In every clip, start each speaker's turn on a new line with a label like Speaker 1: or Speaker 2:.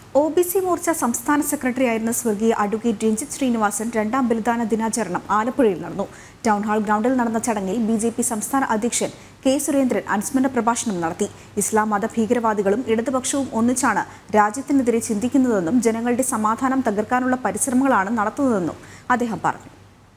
Speaker 1: O B C Morcha സംസ്ഥാന secretary ആയിരുന്ന സ്വർഗീയ അഡ്വക്കേറ്റ് രഞ്ജിത്ത് ശ്രീനിവാസൻ രണ്ടാം ബലിദാന ദിനാചരണം ആലപ്പുഴയിൽ നടന്നു ടൗൺ ഹാൾ ഗ്രൗണ്ടിൽ നടന്ന ചടങ്ങിൽ ബി ജെ പി സംസ്ഥാന അധ്യക്ഷൻ കെ സുരേന്ദ്രൻ അനുസ്മരണ പ്രഭാഷണം നടത്തി ഇസ്ലാം മത ഭീകരവാദികളും ഇടതുപക്ഷവും ഒന്നിച്ചാണ് രാജ്യത്തിനെതിരെ ചിന്തിക്കുന്നതെന്നും ജനങ്ങളുടെ സമാധാനം തകർക്കാനുള്ള പരിശ്രമങ്ങളാണ് നടത്തുന്നതെന്നും അദ്ദേഹം പറഞ്ഞു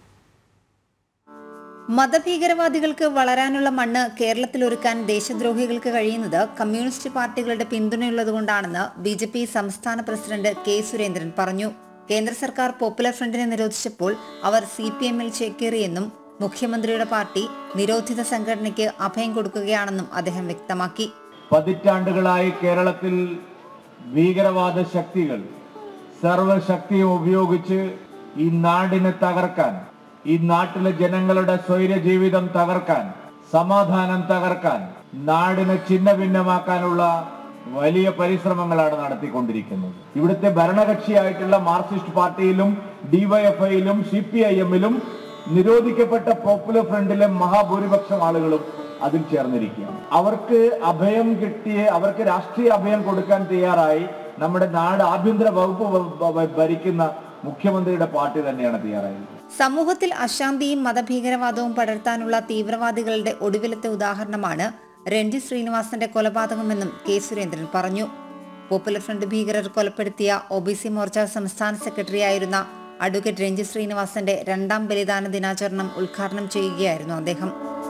Speaker 2: മതഭീകരവാദികൾക്ക് വളരാനുള്ള മണ്ണ് കേരളത്തിൽ ഒരുക്കാൻ ദേശദ്രോഹികൾക്ക് കഴിയുന്നത് കമ്മ്യൂണിസ്റ്റ് പാർട്ടികളുടെ പിന്തുണയുള്ളതുകൊണ്ടാണെന്ന് ബി ജെ പി സംസ്ഥാന പ്രസിഡന്റ് കെ സുരേന്ദ്രൻ പറഞ്ഞു കേന്ദ്ര സർക്കാർ പോപ്പുലർ ഫ്രണ്ടിനെ നിരോധിച്ചപ്പോൾ അവർ സി പി എമ്മിൽ ചേക്കേറിയെന്നും മുഖ്യമന്ത്രിയുടെ പാർട്ടി നിരോധിത സംഘടനയ്ക്ക് അഭയം കൊടുക്കുകയാണെന്നും അദ്ദേഹം വ്യക്തമാക്കി
Speaker 3: പതിറ്റാണ്ടുകളായി കേരളത്തിൽ ഭീകരവാദ ശക്തികൾ സർവശക്തിയും ഉപയോഗിച്ച് ഈ നാടിനെ തകർക്കാൻ ഈ നാട്ടിലെ ജനങ്ങളുടെ സ്വൈര ജീവിതം തകർക്കാൻ സമാധാനം തകർക്കാൻ നാടിനെ ഛിന്ന ഭിന്നമാക്കാനുള്ള വലിയ പരിശ്രമങ്ങളാണ് നടത്തിക്കൊണ്ടിരിക്കുന്നത് ഇവിടുത്തെ ഭരണകക്ഷിയായിട്ടുള്ള മാർക്സിസ്റ്റ് പാർട്ടിയിലും ഡിവൈഎഫ്ഐയിലും സി പി ഐ എമ്മിലും നിരോധിക്കപ്പെട്ട പോപ്പുലർ ഫ്രണ്ടിലെ മഹാഭൂരിപക്ഷം ആളുകളും അതിൽ ചേർന്നിരിക്കുകയാണ് അവർക്ക് അഭയം കിട്ടിയ അവർക്ക് രാഷ്ട്രീയ അഭയം കൊടുക്കാൻ തയ്യാറായി നമ്മുടെ നാട് ആഭ്യന്തര വകുപ്പ് ഭ- ഭ- ഭരിക്കുന്ന മുഖ്യമന്ത്രിയുടെ പാർട്ടി തന്നെയാണ് തയ്യാറായത്
Speaker 2: സമൂഹത്തിൽ അശാന്തിയും മതഭീകരവാദവും പടർത്താനുള്ള തീവ്രവാദികളുടെ ഒടുവിലത്തെ ഉദാഹരണമാണ് രഞ്ജിത് ശ്രീനിവാസന്റെ കൊലപാതകമെന്നും കെ സുരേന്ദ്രൻ പറഞ്ഞു പോപ്പുലർ ഫ്രണ്ട് ഭീകരർ കൊലപ്പെടുത്തിയ ഒ ബി സി മോർച്ച സംസ്ഥാന സെക്രട്ടറിയായിരുന്ന അഡ്വക്കേറ്റ് രഞ്ജിത് ശ്രീനിവാസന്റെ രണ്ടാം ബലിദാന ദിനാചരണം ഉദ്ഘാടനം ചെയ്യുകയായിരുന്നു അദ്ദേഹം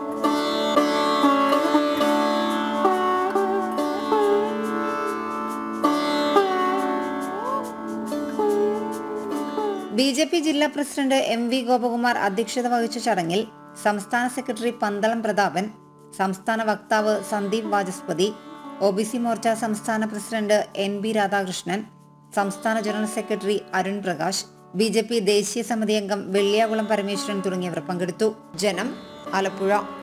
Speaker 2: ബി ജെ പി ജില്ലാ പ്രസിഡന്റ് എം വി ഗോപകുമാർ അധ്യക്ഷത വഹിച്ച ചടങ്ങിൽ സംസ്ഥാന സെക്രട്ടറി പന്തളം പ്രതാപൻ സംസ്ഥാന വക്താവ് Sandeep Vachaspathi O B C Morcha സംസ്ഥാന പ്രസിഡന്റ് എൻ ബി രാധാകൃഷ്ണൻ സംസ്ഥാന general secretary Arun Prakash B J P ദേശീയ സമിതി അംഗം വെള്ളിയാകുളം പരമേശ്വരൻ തുടങ്ങിയവർ പങ്കെടുത്തു ജനം ആലപ്പുഴ